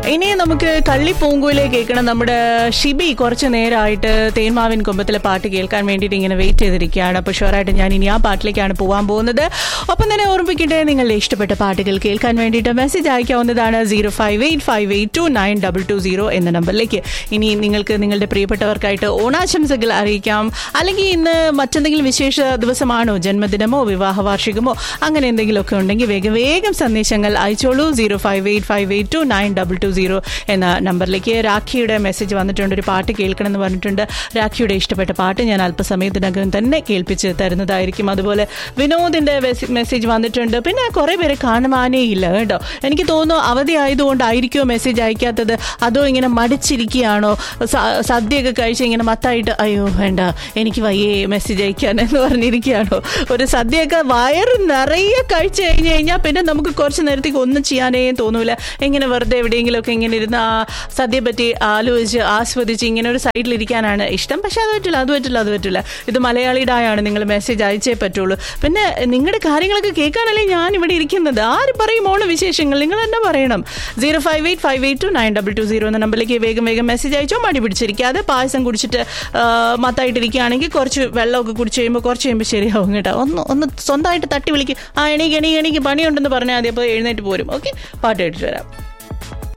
ഇനി നമുക്ക് കള്ളിപ്പൂങ്കൂലെ കേൾക്കണം നമ്മുടെ ഷിബി കുറച്ച് നേരമായിട്ട് തേന്മാവിൻ കൊമ്പത്തിലെ പാട്ട് കേൾക്കാൻ വേണ്ടിയിട്ട് ഇങ്ങനെ വെയിറ്റ് ചെയ്തിരിക്കുകയാണ് അപ്പോൾ ഷുവറായിട്ട് ഞാൻ ഇനി ആ പാട്ടിലേക്കാണ് പോകാൻ പോകുന്നത് ഒപ്പം തന്നെ ഓർമ്മിപ്പിക്കട്ടെ നിങ്ങളുടെ ഇഷ്ടപ്പെട്ട പാട്ടുകൾ കേൾക്കാൻ വേണ്ടിയിട്ട് മെസ്സേജ് അയക്കാവുന്നതാണ് zero five eight five eight two nine double two zero എന്ന നമ്പറിലേക്ക് ഇനി നിങ്ങൾക്ക് നിങ്ങളുടെ പ്രിയപ്പെട്ടവർക്കായിട്ട് ഓണാശംസകൾ അറിയിക്കാം അല്ലെങ്കിൽ ഇന്ന് മറ്റെന്തെങ്കിലും വിശേഷ ദിവസമാണോ ജന്മദിനമോ വിവാഹ വാർഷികമോ അങ്ങനെ എന്തെങ്കിലുമൊക്കെ ഉണ്ടെങ്കിൽ വേഗം വേഗം സന്ദേശങ്ങൾ അയച്ചോളൂ zero five eight five eight two nine double two zero എന്ന നമ്പറിലേക്ക് രാഖിയുടെ മെസ്സേജ് വന്നിട്ടുണ്ട് ഒരു പാട്ട് കേൾക്കണം എന്ന് പറഞ്ഞിട്ടുണ്ട് രാഖിയുടെ ഇഷ്ടപ്പെട്ട പാട്ട് ഞാൻ അല്പസമയത്തിനകം തന്നെ കേൾപ്പിച്ച് തരുന്നതായിരിക്കും അതുപോലെ വിനോദിന്റെ മെസ്സേജ് വന്നിട്ടുണ്ട് പിന്നെ കുറെ പേരെ കാണുവാനേ ഇല്ല കേട്ടോ എനിക്ക് തോന്നുന്നു അവധി ആയതുകൊണ്ടായിരിക്കുമോ മെസ്സേജ് അയക്കാത്തത് അതോ ഇങ്ങനെ മടിച്ചിരിക്കുകയാണോ സ- സദ്യയൊക്കെ കഴിച്ച് ഇങ്ങനെ മത്തായിട്ട് അയ്യോ വേണ്ട എനിക്ക് വയ്യേ മെസ്സേജ് അയക്കാൻ എന്ന് പറഞ്ഞിരിക്കുകയാണോ ഒരു സദ്യയൊക്കെ വയറ് നിറയെ കഴിച്ചു കഴിഞ്ഞ് കഴിഞ്ഞാൽ പിന്നെ നമുക്ക് കുറച്ച് നേരത്തേക്ക് ഒന്നും ചെയ്യാനേ തോന്നൂല ഇങ്ങനെ വെറുതെ എവിടെയെങ്കിലുമൊക്കെ ഇങ്ങനെ ഇരുന്ന് ആ സദ്യയെ പറ്റി ആലോചിച്ച് ആസ്വദിച്ച് ഇങ്ങനെ ഒരു സൈഡിലിരിക്കാനാണ് ഇഷ്ടം പക്ഷെ അത് പറ്റില്ല അത് പറ്റില്ല അത് പറ്റില്ല ഇത് മലയാളിയുടെയാണ് നിങ്ങൾ മെസ്സേജ് അയച്ചേ പറ്റുള്ളൂ പിന്നെ നിങ്ങളുടെ കാര്യങ്ങളൊക്കെ കേൾക്കാനല്ലേ ഞാൻ ഇവിടെ ഇരിക്കുന്നത് ആര് പറയും ഓണ വിശേഷങ്ങൾ നിങ്ങൾ തന്നെ പറയണം zero five eight five eight two nine double two zero എന്ന നമ്പറിലേക്ക് വേഗം വേഗം മെസ്സേജ് അയച്ചോ മടി പിടിച്ചിരിക്കാതെ പായസം കുടിച്ചിട്ട് ആ, മത്തായിട്ടിരിക്കുകയാണെങ്കിൽ കുറച്ച് വെള്ളമൊക്കെ കുടിച്ച് കഴിയുമ്പോൾ കുറച്ച് കഴിയുമ്പോൾ ശരിയാവും കേട്ടോ ഒന്ന് ഒന്ന് സ്വന്തമായിട്ട് തട്ടി വിളിക്കും ആ എണീക്ക് എണീക്ക് എണീക്ക് പണിയുണ്ടെന്ന് പറഞ്ഞാൽ മതി അപ്പോൾ എഴുന്നേറ്റ് പോരും ഓക്കെ പാട്ട് കേട്ടിട്ട് വരാം